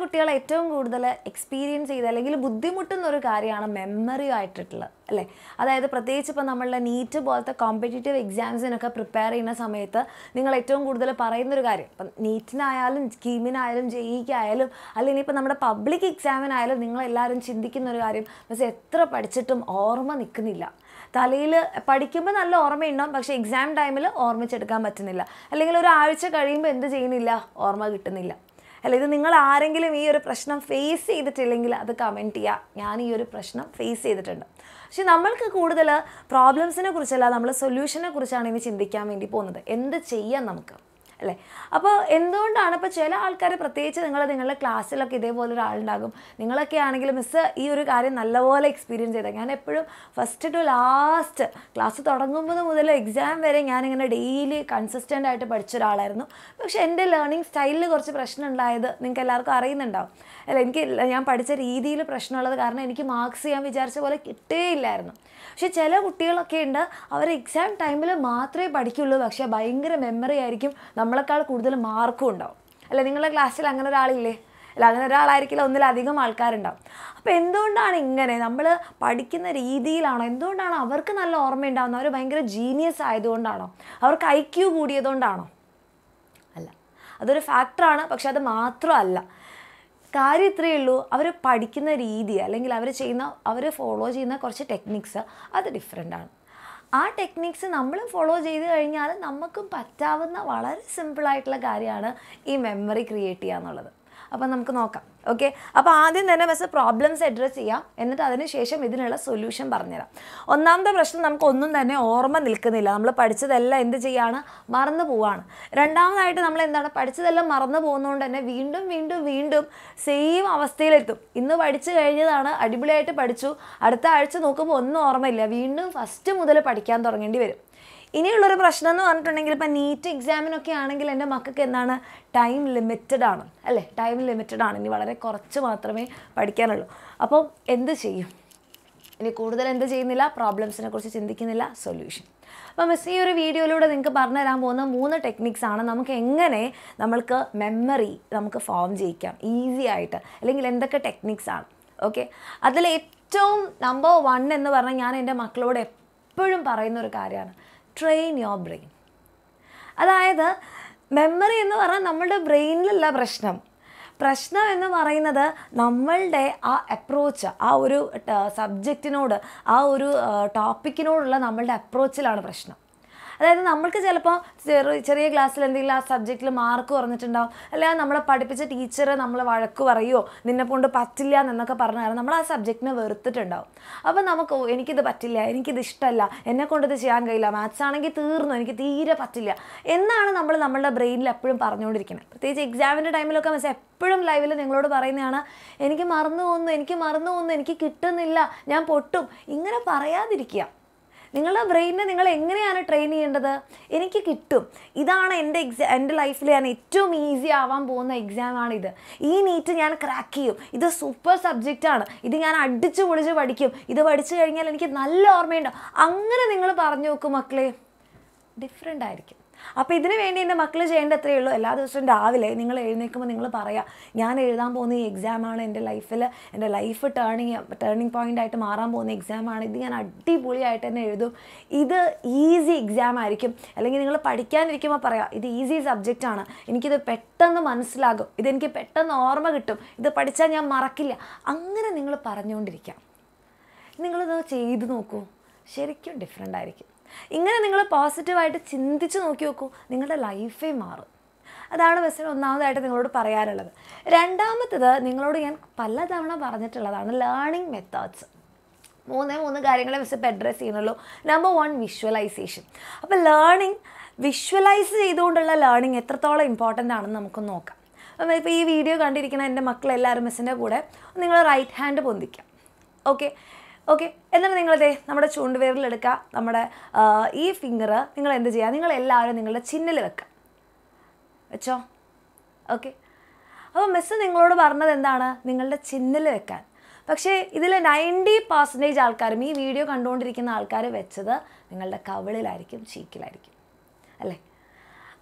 കുട്ടികൾ ഏറ്റവും കൂടുതൽ എക്സ്പീരിയൻസ് ചെയ്ത് അല്ലെങ്കിൽ ബുദ്ധിമുട്ടുന്ന ഒരു കാര്യമാണ് മെമ്മറി ആയിട്ടുള്ളത് അല്ലേ അതായത് പ്രത്യേകിച്ച് ഇപ്പോൾ നമ്മളുടെ നീറ്റ് പോലത്തെ കോമ്പറ്റേറ്റീവ് എക്സാംസിനൊക്കെ പ്രിപ്പയർ ചെയ്യുന്ന സമയത്ത് നിങ്ങൾ ഏറ്റവും കൂടുതൽ പറയുന്നൊരു കാര്യം ഇപ്പം നീറ്റിനായാലും കീമിനായാലും ജെഇക്കായാലും അല്ലെങ്കിൽ ഇപ്പോൾ നമ്മുടെ പബ്ലിക് എക്സാമിനായാലും നിങ്ങളെല്ലാവരും ചിന്തിക്കുന്ന ഒരു കാര്യം പക്ഷേ എത്ര പഠിച്ചിട്ടും ഓർമ്മ നിൽക്കുന്നില്ല തലയിൽ പഠിക്കുമ്പോൾ നല്ല ഓർമ്മയുണ്ടാവും പക്ഷേ എക്സാം ടൈമിൽ ഓർമ്മിച്ചെടുക്കാൻ പറ്റുന്നില്ല അല്ലെങ്കിൽ ഒരാഴ്ച കഴിയുമ്പോൾ എന്ത് ചെയ്യുന്നില്ല ഓർമ്മ കിട്ടുന്നില്ല അല്ല ഇത് നിങ്ങൾ ആരെങ്കിലും ഈ ഒരു പ്രശ്നം ഫേസ് ചെയ്തിട്ടില്ലെങ്കിൽ അത് കമൻറ്റ് ചെയ്യുക ഞാൻ ഈ ഒരു പ്രശ്നം ഫേസ് ചെയ്തിട്ടുണ്ട് പക്ഷെ നമ്മൾക്ക് കൂടുതൽ പ്രോബ്ലംസിനെ കുറിച്ചല്ല നമ്മൾ സൊല്യൂഷനെ കുറിച്ചാണ് ഇനി ചിന്തിക്കാൻ വേണ്ടി പോകുന്നത് എന്ത് ചെയ്യാം നമുക്ക് അല്ലേ അപ്പോൾ എന്തുകൊണ്ടാണ് ഇപ്പോൾ ചില ആൾക്കാർ പ്രത്യേകിച്ച് നിങ്ങൾ നിങ്ങളുടെ ക്ലാസ്സിലൊക്കെ ഇതേപോലെ ഒരാളുണ്ടാകും നിങ്ങളൊക്കെ ആണെങ്കിൽ മിസ്സ് ഈ ഒരു കാര്യം നല്ലപോലെ എക്സ്പീരിയൻസ് ചെയ്തത് ഞാൻ എപ്പോഴും ഫസ്റ്റ് ടു ലാസ്റ്റ് ക്ലാസ് തുടങ്ങുമ്പോൾ മുതൽ എക്സാം വരെ ഞാനിങ്ങനെ ഡെയിലി കൺസിസ്റ്റൻ്റ് ആയിട്ട് പഠിച്ച ഒരാളായിരുന്നു പക്ഷേ എൻ്റെ ലേണിംഗ് സ്റ്റൈലിൽ കുറച്ച് പ്രശ്നം ഉണ്ടായത് നിങ്ങൾക്ക് എല്ലാവർക്കും അറിയുന്നുണ്ടാവും അല്ല എനിക്ക് ഞാൻ പഠിച്ച രീതിയിൽ പ്രശ്നമുള്ളത് കാരണം എനിക്ക് മാർക്സ് ചെയ്യാൻ വിചാരിച്ച പോലെ കിട്ടുകയില്ലായിരുന്നു പക്ഷെ ചില കുട്ടികളൊക്കെ ഉണ്ട് അവർ എക്സാം ടൈമിൽ മാത്രമേ പഠിക്കുള്ളൂ പക്ഷേ ഭയങ്കര മെമ്മറി ആയിരിക്കും നമ്മളെക്കാൾ കൂടുതൽ മാർക്കും ഉണ്ടാവും അല്ല നിങ്ങളുടെ ക്ലാസ്സിൽ അങ്ങനെ ഒരാളില്ലേ അല്ല അങ്ങനെ ഒരാളായിരിക്കില്ല ഒന്നിലധികം ആൾക്കാരുണ്ടാവും അപ്പോൾ എന്തുകൊണ്ടാണ് ഇങ്ങനെ നമ്മൾ പഠിക്കുന്ന രീതിയിലാണോ എന്തുകൊണ്ടാണ് അവർക്ക് നല്ല ഓർമ്മയുണ്ടാവുന്നത് അവർ ഭയങ്കര ജീനിയസ് ആയതുകൊണ്ടാണോ അവർക്ക് ഐ ക്യൂ കൂടിയതുകൊണ്ടാണോ അല്ല അതൊരു ഫാക്ടറാണ് പക്ഷെ അത് മാത്രമല്ല കാര്യം ഇത്രയേ ഉള്ളൂ അവർ പഠിക്കുന്ന രീതി അല്ലെങ്കിൽ അവർ ചെയ്യുന്ന അവർ ഫോളോ ചെയ്യുന്ന കുറച്ച് ടെക്നിക്സ് അത് ഡിഫറെൻ്റ് ആണ് ആ ടെക്നിക്സ് നമ്മൾ ഫോളോ ചെയ്ത് കഴിഞ്ഞാൽ നമുക്കും പറ്റാവുന്ന വളരെ സിമ്പിളായിട്ടുള്ള കാര്യമാണ് ഈ മെമ്മറി ക്രിയേറ്റ് ചെയ്യുക എന്നുള്ളത് അപ്പം നമുക്ക് നോക്കാം ഓക്കെ അപ്പോൾ ആദ്യം തന്നെ ബസ് പ്രോബ്ലംസ് അഡ്രസ്സ് ചെയ്യാം എന്നിട്ട് അതിന് ശേഷം ഇതിനുള്ള സൊല്യൂഷൻ പറഞ്ഞുതരാം ഒന്നാമത്തെ പ്രശ്നം നമുക്ക് ഒന്നും തന്നെ ഓർമ്മ നിൽക്കുന്നില്ല നമ്മൾ പഠിച്ചതെല്ലാം എന്ത് ചെയ്യാണ് മറന്നു പോവാണ് രണ്ടാമതായിട്ട് നമ്മൾ എന്താണ് പഠിച്ചതെല്ലാം മറന്നു പോകുന്നതുകൊണ്ട് തന്നെ വീണ്ടും വീണ്ടും വീണ്ടും സെയിം അവസ്ഥയിലെത്തും ഇന്ന് പഠിച്ചു കഴിഞ്ഞതാണ് അടിപൊളിയായിട്ട് പഠിച്ചു അടുത്ത ആഴ്ച നോക്കുമ്പോൾ ഒന്നും ഓർമ്മയില്ല വീണ്ടും ഫസ്റ്റ് മുതൽ പഠിക്കാൻ തുടങ്ങേണ്ടി വരും ഇനിയുള്ളൊരു പ്രശ്നം എന്ന് പറഞ്ഞിട്ടുണ്ടെങ്കിൽ ഇപ്പം നീറ്റ് എക്സാമിനൊക്കെ ആണെങ്കിൽ എൻ്റെ മക്കൾക്ക് എന്താണ് ടൈം ലിമിറ്റഡ് ആണ് അല്ലേ ടൈം ലിമിറ്റഡ് ആണ് ഇനി വളരെ കുറച്ച് മാത്രമേ പഠിക്കാനുള്ളൂ അപ്പോൾ എന്ത് ചെയ്യും ഇനി കൂടുതൽ എന്ത് ചെയ്യുന്നില്ല പ്രോബ്ലംസിനെ കുറിച്ച് ചിന്തിക്കുന്നില്ല സൊല്യൂഷൻ അപ്പോൾ മിസ് ഈ ഒരു വീഡിയോയിലൂടെ നിങ്ങൾക്ക് പറഞ്ഞു തരാൻ പോകുന്ന മൂന്ന് ടെക്നിക്സ് ആണ് നമുക്ക് എങ്ങനെ നമ്മൾക്ക് മെമ്മറി നമുക്ക് ഫോം ചെയ്യിക്കാം ഈസി ആയിട്ട് അല്ലെങ്കിൽ എന്തൊക്കെ ടെക്നിക്സ് ആണ് ഓക്കെ അതിൽ ഏറ്റവും നമ്പർ വൺ എന്ന് പറഞ്ഞാൽ ഞാൻ എൻ്റെ മക്കളോട് എപ്പോഴും പറയുന്ന ഒരു കാര്യമാണ് ട്രെയിൻ യുവർ ബ്രെയിൻ അതായത് മെമ്മറി എന്ന് പറഞ്ഞാൽ നമ്മളുടെ ബ്രെയിനിലല്ല പ്രശ്നം പ്രശ്നം എന്ന് പറയുന്നത് നമ്മളുടെ ആ അപ്രോച്ച് ആ ഒരു സബ്ജക്റ്റിനോട് ആ ഒരു ടോപ്പിക്കിനോടുള്ള നമ്മളുടെ അപ്രോച്ചിലാണ് പ്രശ്നം അതായത് നമ്മൾക്ക് ചിലപ്പോൾ ചെറിയ ചെറിയ ക്ലാസ്സിൽ എന്തെങ്കിലും ആ സബ്ജക്റ്റിൽ മാർക്ക് കുറഞ്ഞിട്ടുണ്ടാവും അല്ലെങ്കിൽ നമ്മളെ പഠിപ്പിച്ച ടീച്ചർ നമ്മളെ വഴക്ക് പറയുമോ നിന്നെ കൊണ്ട് പറ്റില്ല എന്നൊക്കെ പറഞ്ഞാൽ നമ്മൾ ആ സബ്ജക്റ്റിനെ വെറുത്തിട്ടുണ്ടാവും അപ്പോൾ നമുക്ക് ഓ എനിക്കിത് പറ്റില്ല എനിക്കിത് ഇഷ്ടമല്ല എന്നെ കൊണ്ട് ഇത് ചെയ്യാൻ കഴിയില്ല മാത്സ് ആണെങ്കിൽ തീർന്നു എനിക്ക് തീരെ പറ്റില്ല എന്നാണ് നമ്മൾ നമ്മളുടെ ബ്രെയിനിൽ എപ്പോഴും പറഞ്ഞുകൊണ്ടിരിക്കുന്നത് പ്രത്യേകിച്ച് എക്സാമിൻ്റെ ടൈമിലൊക്കെ മിസ് എപ്പോഴും ലൈവിൽ നിങ്ങളോട് പറയുന്നതാണ് എനിക്ക് മറന്നു പോകുന്നു എനിക്ക് മറന്നു പോകുന്നു എനിക്ക് കിട്ടുന്നില്ല ഞാൻ പൊട്ടും ഇങ്ങനെ പറയാതിരിക്കുക നിങ്ങളുടെ ബ്രെയിനിനെ നിങ്ങൾ എങ്ങനെയാണ് ട്രെയിൻ ചെയ്യേണ്ടത് എനിക്ക് കിട്ടും ഇതാണ് എൻ്റെ എക്സാ എൻ്റെ ലൈഫിൽ ഞാൻ ഏറ്റവും ഈസി ആവാൻ പോകുന്ന എക്സാമാണിത് ഈ നീറ്റ് ഞാൻ ക്രാക്ക് ചെയ്യും ഇത് സൂപ്പർ സബ്ജക്റ്റാണ് ഇത് ഞാൻ അടിച്ച് പൊളിച്ച് പഠിക്കും ഇത് പഠിച്ചു കഴിഞ്ഞാൽ എനിക്ക് നല്ല ഓർമ്മയുണ്ടാവും അങ്ങനെ നിങ്ങൾ പറഞ്ഞു നോക്കും മക്കളെ ഡിഫറെൻ്റ് ആയിരിക്കും അപ്പോൾ ഇതിന് വേണ്ടി എൻ്റെ മക്കൾ ചെയ്യേണ്ട എത്രയേ ഉള്ളൂ എല്ലാ ദിവസവും രാവിലെ നിങ്ങൾ എഴുന്നേൽക്കുമ്പോൾ നിങ്ങൾ പറയാം ഞാൻ എഴുതാൻ പോകുന്ന ഈ എക്സാമാണ് എൻ്റെ ലൈഫിൽ എൻ്റെ ലൈഫ് ടേണിങ് ടേണിംഗ് പോയിൻ്റ് ആയിട്ട് മാറാൻ പോകുന്ന എക്സാമാണ് ഇത് ഞാൻ അടിപൊളിയായിട്ട് തന്നെ എഴുതും ഇത് ഈസി എക്സാം ആയിരിക്കും അല്ലെങ്കിൽ നിങ്ങൾ പഠിക്കാനിരിക്കുമ്പോൾ പറയാം ഇത് ഈസി സബ്ജക്റ്റ് ആണ് എനിക്കിത് പെട്ടെന്ന് മനസ്സിലാകും ഇതെനിക്ക് പെട്ടെന്ന് ഓർമ്മ കിട്ടും ഇത് പഠിച്ചാൽ ഞാൻ മറക്കില്ല അങ്ങനെ നിങ്ങൾ പറഞ്ഞുകൊണ്ടിരിക്കാം നിങ്ങളിത് ചെയ്ത് നോക്കൂ ശരിക്കും ഡിഫറെൻ്റ് ആയിരിക്കും ഇങ്ങനെ നിങ്ങൾ പോസിറ്റീവായിട്ട് ചിന്തിച്ച് നോക്കി നോക്കൂ നിങ്ങളുടെ ലൈഫേ മാറും അതാണ് ബസ്സിന് ഒന്നാമതായിട്ട് നിങ്ങളോട് പറയാനുള്ളത് രണ്ടാമത്തത് നിങ്ങളോട് ഞാൻ പലതവണ പറഞ്ഞിട്ടുള്ളതാണ് ലേണിംഗ് മെത്തേഡ്സ് മൂന്നേ മൂന്ന് കാര്യങ്ങളെ മിസ് ഇപ്പോൾ അഡ്രസ്സ് ചെയ്യുന്നുള്ളൂ നമ്പർ വൺ വിഷ്വലൈസേഷൻ അപ്പോൾ ലേണിംഗ് വിഷ്വലൈസ് ചെയ്തുകൊണ്ടുള്ള ലേണിംഗ് എത്രത്തോളം ഇമ്പോർട്ടൻ്റ് ആണെന്ന് നമുക്ക് നോക്കാം അപ്പം ഇപ്പോൾ ഈ വീഡിയോ കണ്ടിരിക്കുന്ന എൻ്റെ മക്കളെല്ലാവരും മിസ്സിൻ്റെ കൂടെ നിങ്ങൾ റൈറ്റ് ഹാൻഡ് പൊന്തിക്കാം ഓക്കെ ഓക്കെ എന്നിട്ട് നിങ്ങളതേ നമ്മുടെ ചൂണ്ടുവിരലെടുക്കുക നമ്മുടെ ആ, ഈ ഫിംഗർ നിങ്ങൾ എന്ത് ചെയ്യുക നിങ്ങൾ എല്ലാവരും നിങ്ങളുടെ ചിന്നിൽ വെക്കുക വെച്ചോ ഓക്കെ അപ്പോൾ മിസ്സ് നിങ്ങളോട് പറഞ്ഞത് എന്താണ് നിങ്ങളുടെ ചിന്നിൽ വെക്കാൻ പക്ഷേ ഇതിൽ നയൻറ്റി പെർസെൻറ്റേജ് ആൾക്കാരും ഈ വീഡിയോ കണ്ടുകൊണ്ടിരിക്കുന്ന ആൾക്കാർ വെച്ചത് നിങ്ങളുടെ കവിളിലായിരിക്കും ചീക്കിലായിരിക്കും അല്ലേ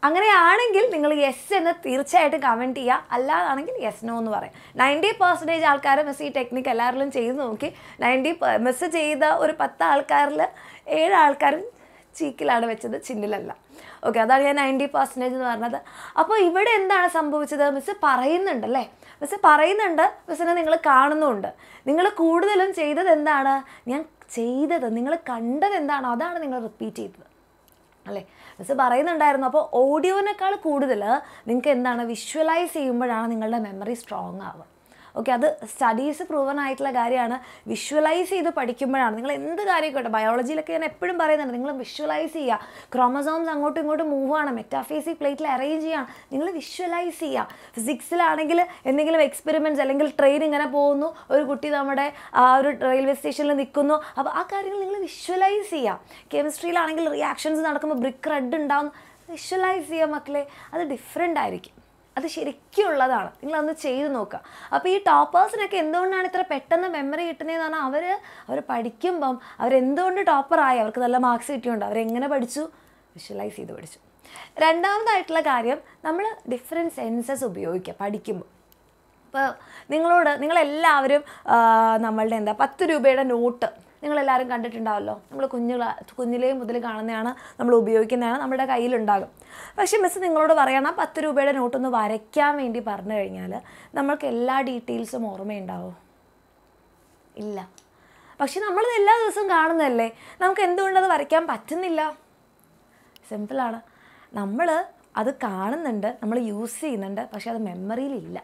അങ്ങനെയാണെങ്കിൽ നിങ്ങൾ യെസ് എന്ന് തീർച്ചയായിട്ടും കമൻറ്റ് ചെയ്യുക അല്ലാതാണെങ്കിൽ യെസ് നോ എന്ന് പറയാം നയൻറ്റി പെർസെൻറ്റേജ് ആൾക്കാർ മിസ് ഈ ടെക്നിക്ക് എല്ലാവരിലും ചെയ്ത് നോക്കി നയൻറ്റി മിസ് ചെയ്ത ഒരു പത്ത് ആൾക്കാരിൽ ഏഴ് ആൾക്കാരും ചീക്കിലാണ് വെച്ചത് ചിന്നിലല്ല ഓക്കെ അതാണ് ഞാൻ നയൻറ്റി പെർസെൻറ്റേജ് എന്ന് പറഞ്ഞത് അപ്പോൾ ഇവിടെ എന്താണ് സംഭവിച്ചത് മിസ് പറയുന്നുണ്ടല്ലേ മിസ് പറയുന്നുണ്ട് മിസ്സിനെ നിങ്ങൾ കാണുന്നുമുണ്ട് നിങ്ങൾ കൂടുതലും ചെയ്തത് എന്താണ് ഞാൻ ചെയ്തത് നിങ്ങൾ കണ്ടത് എന്താണോ അതാണ് നിങ്ങൾ റിപ്പീറ്റ് ചെയ്തത് അല്ലേ മിസ് പറയുന്നുണ്ടായിരുന്നു അപ്പോൾ ഓഡിയോനേക്കാൾ കൂടുതൽ നിങ്ങൾക്ക് എന്താണ് വിഷ്വലൈസ് ചെയ്യുമ്പോഴാണ് നിങ്ങളുടെ മെമ്മറി സ്ട്രോങ് ആവുക ഓക്കെ അത് സ്റ്റഡീസ് പ്രൂവൻ ആയിട്ടുള്ള കാര്യമാണ് വിഷ്വലൈസ് ചെയ്ത് പഠിക്കുമ്പോഴാണ് നിങ്ങൾ എന്ത് കാര്യമായിക്കോട്ടെ ബയോളജിയിലൊക്കെ ഞാൻ എപ്പോഴും പറയുന്നുണ്ട് നിങ്ങൾ വിഷ്വലൈസ് ചെയ്യുക ക്രോമസോംസ് അങ്ങോട്ടും ഇങ്ങോട്ടും മൂവ് ആണ് മെറ്റാഫേസിക് പ്ലേറ്റിൽ അറേഞ്ച് ചെയ്യണം നിങ്ങൾ വിഷ്വലൈസ് ചെയ്യുക ഫിസിക്സിലാണെങ്കിൽ എന്തെങ്കിലും എക്സ്പെരിമെൻറ്റ്സ് അല്ലെങ്കിൽ ട്രെയിൻ ഇങ്ങനെ പോകുന്നു ഒരു കുട്ടി നമ്മുടെ ആ ഒരു റെയിൽവേ സ്റ്റേഷനിൽ നിൽക്കുന്നു അപ്പോൾ ആ കാര്യങ്ങൾ നിങ്ങൾ വിഷ്വലൈസ് ചെയ്യുക കെമിസ്ട്രിയിലാണെങ്കിൽ റിയാക്ഷൻസ് നടക്കുമ്പോൾ ബ്രിക്ക് റെഡ് ഉണ്ടാവും വിഷ്വലൈസ് ചെയ്യുക മക്കളെ അത് ഡിഫറെൻ്റ് ആയിരിക്കും അത് ശരിക്കുള്ളതാണ് നിങ്ങളതൊന്ന് ചെയ്ത് നോക്കുക അപ്പോൾ ഈ ടോപ്പേഴ്സിനൊക്കെ എന്തുകൊണ്ടാണ് ഇത്ര പെട്ടെന്ന് മെമ്മറി കിട്ടുന്നതെന്ന് പറഞ്ഞാൽ അവർ അവർ പഠിക്കുമ്പം അവരെന്തുകൊണ്ട് ടോപ്പറായി അവർക്ക് നല്ല മാർക്സ് കിട്ടിയുണ്ട് അവരെങ്ങനെ പഠിച്ചു വിഷ്വലൈസ് ചെയ്ത് പഠിച്ചു രണ്ടാമതായിട്ടുള്ള കാര്യം നമ്മൾ ഡിഫറെൻറ്റ് സെൻസസ് ഉപയോഗിക്കുക പഠിക്കുമ്പോൾ ഇപ്പോൾ നിങ്ങളോട് നിങ്ങളെല്ലാവരും ആ, നമ്മളുടെ എന്താ പത്ത് രൂപയുടെ നോട്ട് നിങ്ങളെല്ലാവരും കണ്ടിട്ടുണ്ടാവല്ലോ നമ്മൾ കുഞ്ഞു ക്ലാ കുഞ്ഞിലേ മുതൽ കാണുന്നതാണ് നമ്മൾ ഉപയോഗിക്കുന്നതാണ് നമ്മുടെ കയ്യിലുണ്ടാകും പക്ഷേ മിസ് നിങ്ങളോട് പറയണം ആ പത്ത് രൂപയുടെ നോട്ടൊന്ന് വരയ്ക്കാൻ വേണ്ടി പറഞ്ഞു കഴിഞ്ഞാൽ നമ്മൾക്ക് എല്ലാ ഡീറ്റെയിൽസും ഓർമ്മയുണ്ടാവും ഇല്ല പക്ഷെ നമ്മളിത് എല്ലാ ദിവസവും കാണുന്നതല്ലേ നമുക്ക് എന്തുകൊണ്ടത് വരയ്ക്കാൻ പറ്റുന്നില്ല സിമ്പിളാണ് നമ്മൾ അത് കാണുന്നുണ്ട് നമ്മൾ യൂസ് ചെയ്യുന്നുണ്ട് പക്ഷെ അത് മെമ്മറിയിലില്ല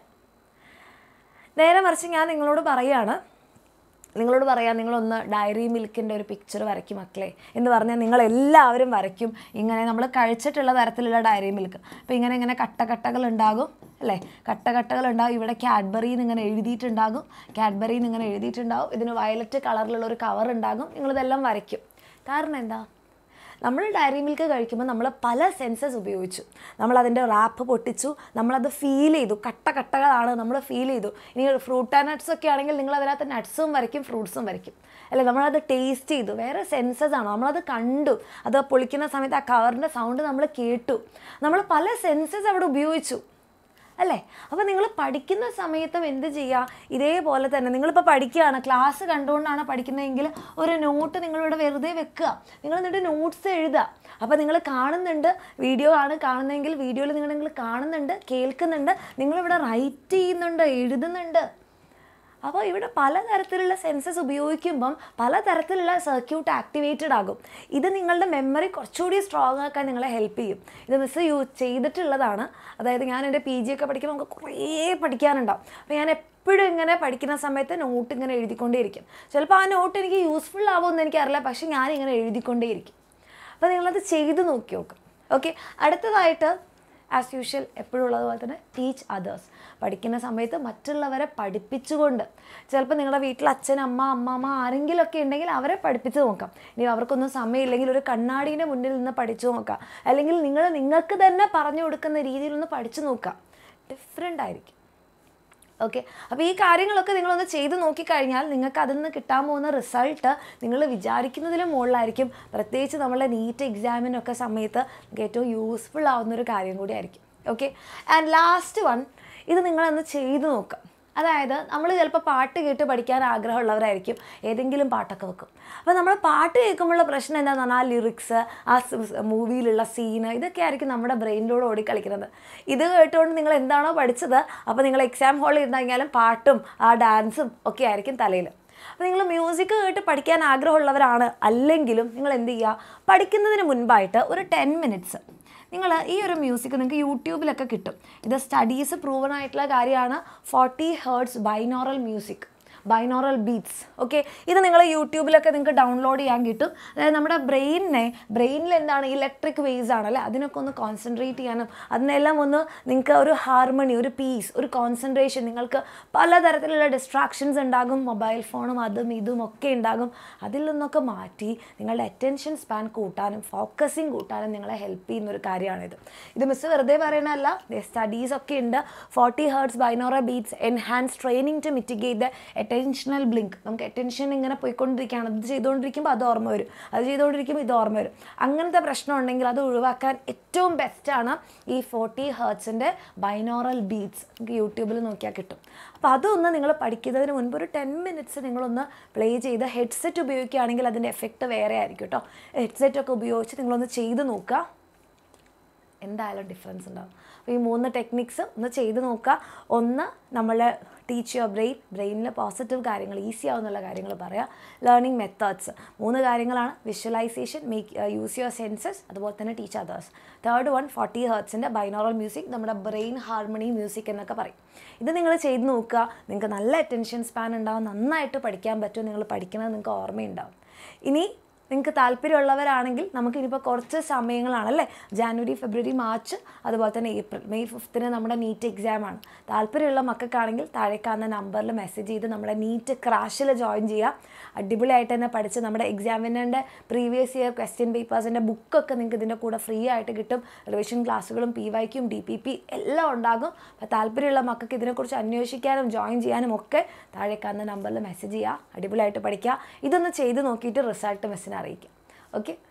നേരെ മറിച്ച് ഞാൻ നിങ്ങളോട് പറയാണ് നിങ്ങളോട് പറയാം നിങ്ങളൊന്ന് ഡയറി മിൽക്കിൻ്റെ ഒരു പിക്ചർ വരയ്ക്കും മക്കളെ എന്ന് പറഞ്ഞാൽ നിങ്ങളെല്ലാവരും വരയ്ക്കും ഇങ്ങനെ നമ്മൾ കഴിച്ചിട്ടുള്ള തരത്തിലുള്ള ഡയറി മിൽക്ക് അപ്പോൾ ഇങ്ങനെ ഇങ്ങനെ കട്ടകട്ടകൾ ഉണ്ടാകും അല്ലേ കട്ടകട്ടകൾ ഉണ്ടാകും ഇവിടെ കാഡ്ബറിന്ന് ഇങ്ങനെ എഴുതിയിട്ടുണ്ടാകും കാഡ്ബറിന്ന് ഇങ്ങനെ എഴുതിയിട്ടുണ്ടാകും ഇതിന് വയലറ്റ് കളറിലുള്ള ഒരു കവർ ഉണ്ടാകും നിങ്ങളിതെല്ലാം വരയ്ക്കും കാരണം എന്താ നമ്മൾ ഡയറി മിൽക്ക് കഴിക്കുമ്പോൾ നമ്മൾ പല സെൻസസ് ഉപയോഗിച്ചു നമ്മൾ അതിൻ്റെ റാപ്പ് പൊട്ടിച്ചു നമ്മളത് ഫീൽ ചെയ്തു കട്ട കട്ടകളാണ് നമ്മൾ ഫീൽ ചെയ്തു ഇനി ഫ്രൂട്ട് ആൻഡ് നട്ട്സ് ഒക്കെ ആണെങ്കിൽ നിങ്ങൾ അതിനകത്ത് നട്ട്സും വരയ്ക്കും ഫ്രൂട്ട്സും വരയ്ക്കും അല്ലെ നമ്മളത് ടേസ്റ്റ് ചെയ്തു വേറെ സെൻസസ് ആണ് നമ്മളത് കണ്ടു അത് പൊളിക്കുന്ന സമയത്ത് ആ കവറിൻ്റെ സൗണ്ട് നമ്മൾ കേട്ടു നമ്മൾ പല സെൻസസ് അവിടെ ഉപയോഗിച്ചു അല്ലേ അപ്പോൾ നിങ്ങൾ പഠിക്കുന്ന സമയത്തും എന്ത് ചെയ്യുക ഇതേപോലെ തന്നെ നിങ്ങളിപ്പോൾ പഠിക്കുകയാണ് ക്ലാസ് കണ്ടുകൊണ്ടാണ് പഠിക്കുന്നതെങ്കിൽ ഒരു നോട്ട് നിങ്ങളിവിടെ വെറുതെ വെക്കുക നിങ്ങൾ എന്നിട്ട് നോട്ട്സ് എഴുതുക അപ്പോൾ നിങ്ങൾ കാണുന്നുണ്ട് വീഡിയോ ആണ് കാണുന്നതെങ്കിൽ വീഡിയോയിൽ നിങ്ങൾ നിങ്ങൾ കാണുന്നുണ്ട് കേൾക്കുന്നുണ്ട് നിങ്ങളിവിടെ റൈറ്റ് ചെയ്യുന്നുണ്ട് എഴുതുന്നുണ്ട് അപ്പോൾ ഇവിടെ പലതരത്തിലുള്ള സെൻസസ് ഉപയോഗിക്കുമ്പം പലതരത്തിലുള്ള സർക്യൂട്ട് ആക്ടിവേറ്റഡ് ആകും ഇത് നിങ്ങളുടെ മെമ്മറി കുറച്ചുകൂടി സ്ട്രോങ് ആക്കാൻ നിങ്ങളെ ഹെൽപ്പ് ചെയ്യും ഇത് മിസ് യൂ ചെയ്തിട്ടുള്ളതാണ് അതായത് ഞാൻ എൻ്റെ പി ജി ഒക്കെ പഠിക്കുമ്പോൾ നമുക്ക് കുറേ പഠിക്കാനുണ്ടാവും അപ്പോൾ ഞാൻ എപ്പോഴും ഇങ്ങനെ പഠിക്കുന്ന സമയത്ത് നോട്ട് ഇങ്ങനെ എഴുതിക്കൊണ്ടേയിരിക്കും ചിലപ്പോൾ ആ നോട്ട് എനിക്ക് യൂസ്ഫുൾ ആവുമെന്ന് എനിക്കറിയില്ല പക്ഷേ ഞാനിങ്ങനെ എഴുതിക്കൊണ്ടേയിരിക്കും അപ്പോൾ നിങ്ങളത് ചെയ്ത് നോക്കി നോക്കും ഓക്കെ അടുത്തതായിട്ട് ആസ് യൂഷ്വൽ എപ്പോഴും ഉള്ളതുപോലെ തന്നെ ടീച്ച് അതേഴ്സ് പഠിക്കുന്ന സമയത്ത് മറ്റുള്ളവരെ പഠിപ്പിച്ചുകൊണ്ട് ചിലപ്പോൾ നിങ്ങളുടെ വീട്ടിൽ അച്ഛൻ അമ്മ അമ്മമ്മ ആരെങ്കിലുമൊക്കെ ഉണ്ടെങ്കിൽ അവരെ പഠിപ്പിച്ച് നോക്കാം ഇനി അവർക്കൊന്നും സമയമില്ലെങ്കിൽ ഒരു കണ്ണാടീൻ്റെ മുന്നിൽ നിന്ന് പഠിച്ചു നോക്കാം അല്ലെങ്കിൽ നിങ്ങൾ നിങ്ങൾക്ക് തന്നെ പറഞ്ഞു കൊടുക്കുന്ന രീതിയിലൊന്ന് പഠിച്ചു നോക്കാം ഡിഫറെൻ്റ് ആയിരിക്കും ഓക്കെ അപ്പോൾ ഈ കാര്യങ്ങളൊക്കെ നിങ്ങളൊന്ന് ചെയ്ത് നോക്കിക്കഴിഞ്ഞാൽ നിങ്ങൾക്ക് അതിൽ നിന്ന് കിട്ടാൻ പോകുന്ന റിസൾട്ട് നിങ്ങൾ വിചാരിക്കുന്നതിലും മുകളിലായിരിക്കും പ്രത്യേകിച്ച് നമ്മളുടെ നീറ്റ് എക്സാമിനൊക്കെ സമയത്ത് നിങ്ങൾക്ക് ഏറ്റവും യൂസ്ഫുൾ ആവുന്ന ഒരു കാര്യം കൂടി ആയിരിക്കും ഓക്കെ ആൻഡ് ലാസ്റ്റ് വൺ ഇത് നിങ്ങളൊന്ന് ചെയ്ത് നോക്കാം അതായത് നമ്മൾ ചിലപ്പോൾ പാട്ട് കേട്ട് പഠിക്കാൻ ആഗ്രഹമുള്ളവരായിരിക്കും ഏതെങ്കിലും പാട്ടൊക്കെ വെക്കും അപ്പോൾ നമ്മൾ പാട്ട് കേൾക്കുമ്പോഴുള്ള പ്രശ്നം എന്താണെന്ന് പറഞ്ഞാൽ ആ ലിറിക്സ് ആ മൂവിയിലുള്ള സീന് ഇതൊക്കെ ആയിരിക്കും നമ്മുടെ ബ്രെയിനിലൂടെ ഓടിക്കളിക്കുന്നത് ഇത് കേട്ടുകൊണ്ട് നിങ്ങൾ എന്താണോ പഠിച്ചത് അപ്പോൾ നിങ്ങൾ എക്സാം ഹാളിൽ ഇരുന്ന് കഴിഞ്ഞാലും പാട്ടും ആ ഡാൻസും ഒക്കെ ആയിരിക്കും തലയിൽ അപ്പോൾ നിങ്ങൾ മ്യൂസിക് കേട്ട് പഠിക്കാൻ ആഗ്രഹമുള്ളവരാണ് അല്ലെങ്കിലും നിങ്ങൾ എന്ത് ചെയ്യുക പഠിക്കുന്നതിന് മുൻപായിട്ട് ഒരു ടെൻ മിനിറ്റ്സ് നിങ്ങൾ ഈ ഒരു മ്യൂസിക് നിങ്ങൾക്ക് യൂട്യൂബിലൊക്കെ കിട്ടും ഇത് സ്റ്റഡീസ് പ്രൂവൺ ആയിട്ടുള്ള കാര്യമാണ് forty hertz binaural music binaural beats okay ഇത് നിങ്ങൾ യൂട്യൂബിലൊക്കെ നിങ്ങൾക്ക് ഡൗൺലോഡ് ചെയ്യാൻ കിട്ടും അതായത് നമ്മുടെ ബ്രെയിനിനെ ബ്രെയിനിൽ എന്താണ് ഇലക്ട്രിക് വേവ്സ് ആണല്ലേ അതിനൊക്കെ ഒന്ന് കോൺസെൻട്രേറ്റ് ചെയ്യാനും അതിനെല്ലാം ഒന്ന് നിങ്ങൾക്ക് ഒരു ഹാർമണി ഒരു പീസ് ഒരു കോൺസെൻട്രേഷൻ നിങ്ങൾക്ക് പലതരത്തിലുള്ള ഡിസ്ട്രാക്ഷൻസ് ഉണ്ടാകും മൊബൈൽ ഫോണും അതും ഇതും ഒക്കെ ഉണ്ടാകും അതിൽ നിന്നൊക്കെ മാറ്റി നിങ്ങളുടെ അറ്റൻഷൻ സ്പാൻ കൂട്ടാനും ഫോക്കസിങ് കൂട്ടാനും നിങ്ങളെ ഹെൽപ്പ് ചെയ്യുന്ന ഒരു കാര്യമാണിത് ഇത് മിസ് വെറുതെ പറയണല്ല സ്റ്റഡീസ് ഒക്കെ ഉണ്ട് forty hertz binaural beats enhance training to mitigate the attentional blink നമുക്ക് അറ്റൻഷൻ ഇങ്ങനെ പോയിക്കൊണ്ടിരിക്കുകയാണ് ഇത് ചെയ്തുകൊണ്ടിരിക്കുമ്പോൾ അത് ഓർമ്മ വരും അത് ചെയ്തുകൊണ്ടിരിക്കുമ്പോൾ ഇത് ഓർമ്മ വരും അങ്ങനത്തെ പ്രശ്നം ഉണ്ടെങ്കിൽ അത് ഒഴിവാക്കാൻ ഏറ്റവും ബെസ്റ്റാണ് ഈ ഫോർട്ടി ഹേർട്സിൻ്റെ ബൈനോറൽ ബീറ്റ്സ് നമുക്ക് യൂട്യൂബിൽ നോക്കിയാൽ കിട്ടും അപ്പോൾ അതൊന്ന് നിങ്ങൾ പഠിക്കുന്നതിന് മുൻപ് ഒരു ടെൻ മിനിറ്റ്സ് നിങ്ങളൊന്ന് പ്ലേ ചെയ്ത് ഹെഡ്സെറ്റ് ഉപയോഗിക്കുകയാണെങ്കിൽ അതിൻ്റെ എഫക്റ്റ് വേറെ ആയിരിക്കും കേട്ടോ ഹെഡ്സെറ്റ് ഒക്കെ ഉപയോഗിച്ച് നിങ്ങളൊന്ന് ചെയ്ത് നോക്കുക എന്തായാലും ഡിഫറൻസ് ഉണ്ടാവും അപ്പോൾ ഈ മൂന്ന് ടെക്നിക്സ് ഒന്ന് ചെയ്ത് നോക്കുക ഒന്ന് നമ്മൾ ടീച്ച് യുവർ ബ്രെയിൻ ബ്രെയിനിൽ പോസിറ്റീവ് കാര്യങ്ങൾ ഈസി ആവുന്നുള്ള കാര്യങ്ങൾ പറയുക ലേണിംഗ് മെത്തേഡ്സ് മൂന്ന് കാര്യങ്ങളാണ് visualization make use your senses അതുപോലെ തന്നെ teach others third one forty ഹേർട്സിൻ്റെ ബൈനോറൽ മ്യൂസിക് നമ്മുടെ ബ്രെയിൻ ഹാർമണി മ്യൂസിക് എന്നൊക്കെ പറയും ഇത് നിങ്ങൾ ചെയ്ത് നോക്കുക നിങ്ങൾക്ക് നല്ല അറ്റൻഷൻ സ്പാൻ ഉണ്ടാവും നന്നായിട്ട് പഠിക്കാൻ പറ്റും നിങ്ങൾ പഠിക്കുന്നത് നിങ്ങൾക്ക് ഓർമ്മയുണ്ടാവും ഇനി നിങ്ങൾക്ക് താല്പര്യമുള്ളവരാണെങ്കിൽ നമുക്ക് ഇനിയിപ്പോൾ കുറച്ച് സമയങ്ങളാണല്ലേ ജാനുവരി ഫെബ്രുവരി മാർച്ച് അതുപോലെ തന്നെ ഏപ്രിൽ മെയ് ഫിഫ്ത്തിന് നമ്മുടെ നീറ്റ് എക്സാമാണ് താല്പര്യമുള്ള മക്കൾക്കാണെങ്കിൽ താഴെ കാണുന്ന നമ്പറിൽ മെസ്സേജ് ചെയ്ത് നമ്മുടെ നീറ്റ് ക്രാഷിൽ ജോയിൻ ചെയ്യുക അടിപൊളിയായിട്ട് തന്നെ പഠിച്ച് നമ്മുടെ എക്സാമിനറിൻ്റെ പ്രീവിയസ് ഇയർ ക്വസ്റ്റ്യൻ പേപ്പേഴ്സിൻ്റെ ബുക്കൊക്കെ നിങ്ങൾക്ക് ഇതിൻ്റെ കൂടെ ഫ്രീ ആയിട്ട് കിട്ടും റിവിഷൻ ക്ലാസ്സുകളും പി വൈക്കും ഡി പി പി എല്ലാം ഉണ്ടാകും അപ്പോൾ താല്പര്യമുള്ള മക്കൾക്ക് ഇതിനെക്കുറിച്ച് അന്വേഷിക്കാനും ജോയിൻ ചെയ്യാനും ഒക്കെ താഴെ കാണുന്ന നമ്പറിൽ മെസ്സേജ് ചെയ്യുക അടിപൊളിയായിട്ട് പഠിക്കുക ഇതൊന്ന് ചെയ്ത് നോക്കിയിട്ട് റിസൾട്ട് മിസ്സിനെ അറിയിക്കാം ഓക്കെ